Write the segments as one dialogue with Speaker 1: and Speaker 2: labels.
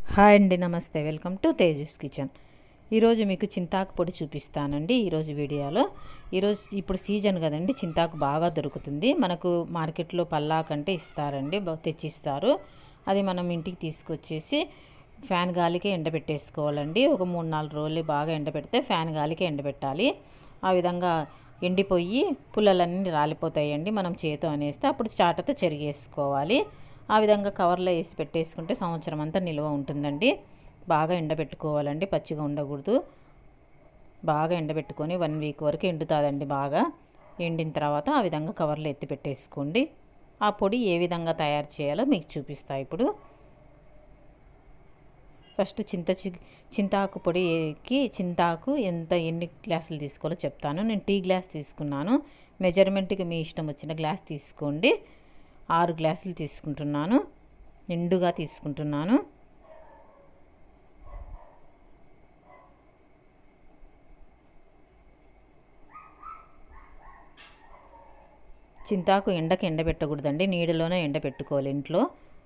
Speaker 1: hi అండి నమస్తే welcome to Tejas kitchen ఈరోజు మీకు చింతాకు పొడి చూపిస్తానండి ఈరోజు వీడియోలో ఈరోజు ఇప్పుడు సీజన్ కదండి చింతాకు బాగా దొరుకుతుంది మనకు మార్కెట్లో పల్లాకంటే ఇస్తారండి బ- తెచ్చిస్తారు అది మనం ఇంటికి తీసుకొచ్చేసి ఫ్యాన్ గాలికి ఎండబెట్టేసుకోవాలండి ఒక మూడు నాలుగు రోజులు బాగా ఎండబెడితే ఫ్యాన్ గాలికి ఎండబెట్టాలి ఆ విధంగా ఎండిపోయి పుల్లలన్నీ రాలిపోతాయండి మనం చేతో అనేస్తే అప్పుడు చాటతో చెరిగేసుకోవాలి ఆ విధంగా కవర్లో వేసి పెట్టేసుకుంటే సంవత్సరం అంతా నిల్వ ఉంటుందండి బాగా ఎండబెట్టుకోవాలండి పచ్చిగా ఉండకూడదు బాగా ఎండబెట్టుకొని వన్ వీక్ వరకు ఎండుతుందండి బాగా ఎండిన తర్వాత ఆ విధంగా కవర్లో ఎత్తి పెట్టేసుకోండి ఆ పొడి ఏ విధంగా తయారు చేయాలో మీకు చూపిస్తా ఇప్పుడు ఫస్ట్ చింత చి- చింతాకు పొడికి చింతాకు ఎంత ఎన్ని గ్లాసులు తీసుకోవాలో చెప్తాను నేను టీ గ్లాస్ తీసుకున్నాను మెజర్మెంట్కి మీ ఇష్టం వచ్చిన గ్లాస్ తీసుకోండి ఆరు గ్లాసులు తీసుకుంటున్నాను నిండుగా తీసుకుంటున్నాను చింతాకు ఎండకి ఎండబెట్టకూడదండి నీడలోనే ఎండబెట్టుకోవాలి ఇంట్లో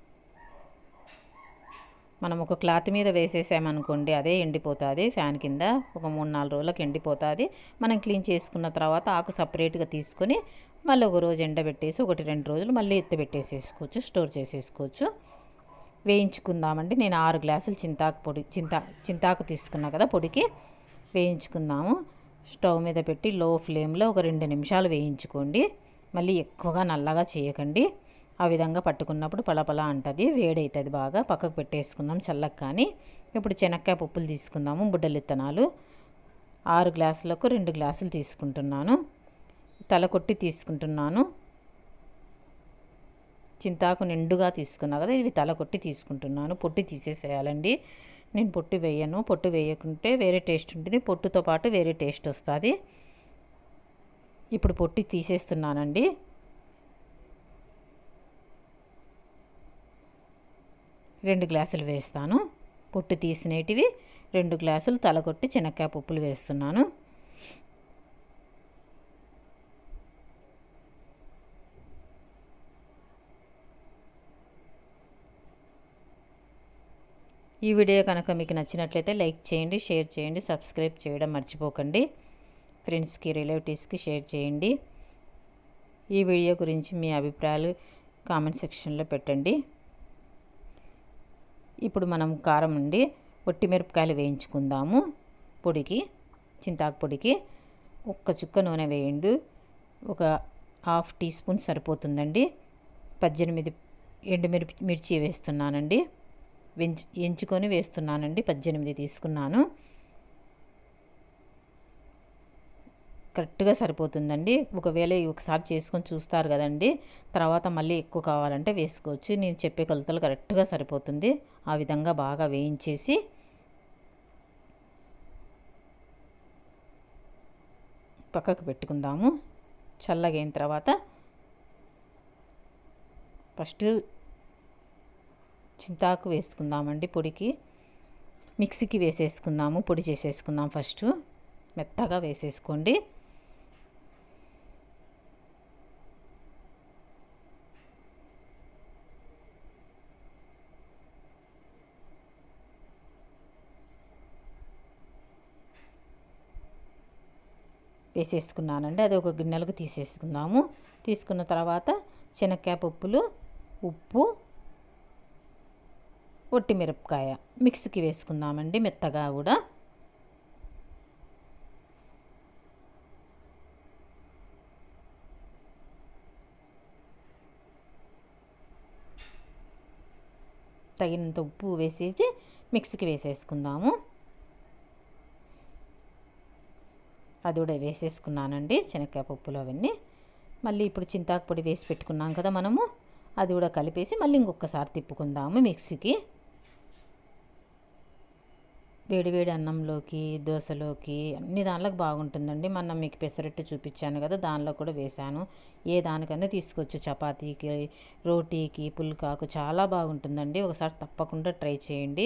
Speaker 1: మనం ఒక క్లాత్ మీద వేసేసామనుకోండి అదే ఎండిపోతుంది ఫ్యాన్ కింద ఒక మూడు నాలుగు రోజులకు ఎండిపోతుంది మనం క్లీన్ చేసుకున్న తర్వాత ఆకు సపరేట్గా తీసుకొని మళ్ళీ ఒక రోజు ఎండబెట్టేసి ఒకటి రెండు రోజులు మళ్ళీ ఎత్తి పెట్టేసేసుకోవచ్చు స్టోర్ చేసేసుకోవచ్చు వేయించుకుందామండి నేను ఆరు గ్లాసులు చింతాకు పొడి చింతా చింతాకు తీసుకున్నా కదా పొడికి వేయించుకుందాము స్టవ్ మీద పెట్టి లో ఫ్లేమ్లో ఒక రెండు నిమిషాలు వేయించుకోండి మళ్ళీ ఎక్కువగా నల్లగా చేయకండి ఆ విధంగా పట్టుకున్నప్పుడు పలపల అంటది వేడవుతుంది బాగా పక్కకు పెట్టేసుకుందాం చల్లకి కానీ ఇప్పుడు శనక్కాయ పప్పులు తీసుకుందాము బుడ్డలు విత్తనాలు ఆరు గ్లాసులకు రెండు గ్లాసులు తీసుకుంటున్నాను తల కొట్టి తీసుకుంటున్నాను చింతాకు నిండుగా తీసుకున్నా కదా ఇది తల కొట్టి తీసుకుంటున్నాను పొట్టి తీసేసేయాలండి నేను పొట్టు వేయను పొట్టు వేయకుంటే వేరే టేస్ట్ ఉంటుంది పొట్టుతో పాటు వేరే టేస్ట్ వస్తుంది ఇప్పుడు పొట్టి తీసేస్తున్నానండి రెండు గ్లాసులు వేస్తాను పొట్టు తీసినేటివి రెండు గ్లాసులు తలకొట్టి శనక్కాయ పప్పులు వేస్తున్నాను ఈ వీడియో కనుక మీకు నచ్చినట్లయితే లైక్ చేయండి షేర్ చేయండి సబ్స్క్రైబ్ చేయడం మర్చిపోకండి ఫ్రెండ్స్కి రిలేటివ్స్కి షేర్ చేయండి ఈ వీడియో గురించి మీ అభిప్రాయాలు కామెంట్ సెక్షన్లో పెట్టండి ఇప్పుడు మనం కారం ఉండి ఒట్టి మిరపకాయలు వేయించుకుందాము పొడికి చింతాకు పొడికి ఒక్క చుక్క నూనె వేయండి ఒక హాఫ్ టీ స్పూన్ సరిపోతుందండి పద్దెనిమిది ఎండుమిర్చి మిర్చి వేస్తున్నానండి వెంచు ఎంచుకొని వేస్తున్నానండి పద్దెనిమిది తీసుకున్నాను కరెక్ట్గా సరిపోతుందండి ఒకవేళ ఇవి ఒకసారి చేసుకొని చూస్తారు కదండి తర్వాత మళ్ళీ ఎక్కువ కావాలంటే వేసుకోవచ్చు నేను చెప్పే కొలతలు కరెక్ట్గా సరిపోతుంది ఆ విధంగా బాగా వేయించేసి పక్కకు పెట్టుకుందాము చల్లగైన తర్వాత ఫస్ట్ చింతాకు వేసుకుందామండి పొడికి మిక్సీకి వేసేసుకుందాము పొడి చేసేసుకుందాం ఫస్ట్ మెత్తగా వేసేసుకోండి వేసేసుకున్నానండి అది ఒక గిన్నెలకు తీసేసుకుందాము తీసుకున్న తర్వాత శనక్కాయ పప్పులు ఉప్పు ఒట్టి మిరపకాయ మిక్సీకి వేసుకుందామండి మెత్తగా కూడా తగినంత ఉప్పు వేసేసి మిక్సీకి వేసేసుకుందాము అది కూడా వేసేసుకున్నానండి శనక్కాయ పప్పులు అవన్నీ మళ్ళీ ఇప్పుడు చింతాకు పొడి వేసి పెట్టుకున్నాం కదా మనము అది కూడా కలిపేసి మళ్ళీ ఇంకొకసారి తిప్పుకుందాము మిక్సీకి వేడివేడి అన్నంలోకి దోశలోకి అన్ని దానిలోకి బాగుంటుందండి మొన్న మీకు పెసరట్టు చూపించాను కదా దానిలో కూడా వేశాను ఏ దానికన్నా తీసుకోవచ్చు చపాతీకి రోటీకి పుల్కాకు చాలా బాగుంటుందండి ఒకసారి తప్పకుండా ట్రై చేయండి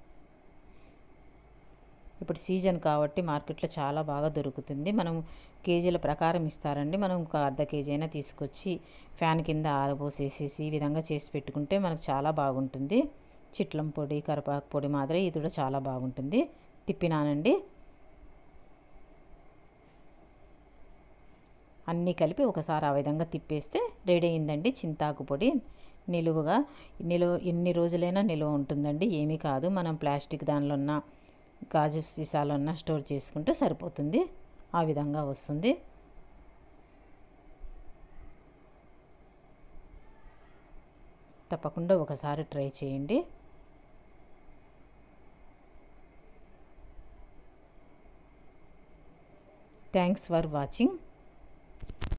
Speaker 1: ఇప్పుడు సీజన్ కాబట్టి మార్కెట్లో చాలా బాగా దొరుకుతుంది మనం కేజీల ప్రకారం ఇస్తారండి మనం ఒక అర్ధ కేజీ అయినా తీసుకొచ్చి ఫ్యాన్ కింద ఆరబోసేసేసి ఈ విధంగా చేసి పెట్టుకుంటే మనకు చాలా బాగుంటుంది చిట్లం పొడి కరపాకు పొడి మాదిరి ఇది కూడా చాలా బాగుంటుంది తిప్పినానండి అన్నీ కలిపి ఒకసారి ఆ విధంగా తిప్పేస్తే రెడీ అయిందండి చింతాకు పొడి నిలువుగా నిలువ ఎన్ని రోజులైనా నిలువ ఉంటుందండి ఏమీ కాదు మనం ప్లాస్టిక్ దానిలో ఉన్న గాజు సీసాలో ఉన్న స్టోర్ చేసుకుంటే సరిపోతుంది ఆ విధంగా వస్తుంది తప్పకుండా ఒకసారి ట్రై చేయండి థ్యాంక్స్ ఫర్ వాచింగ్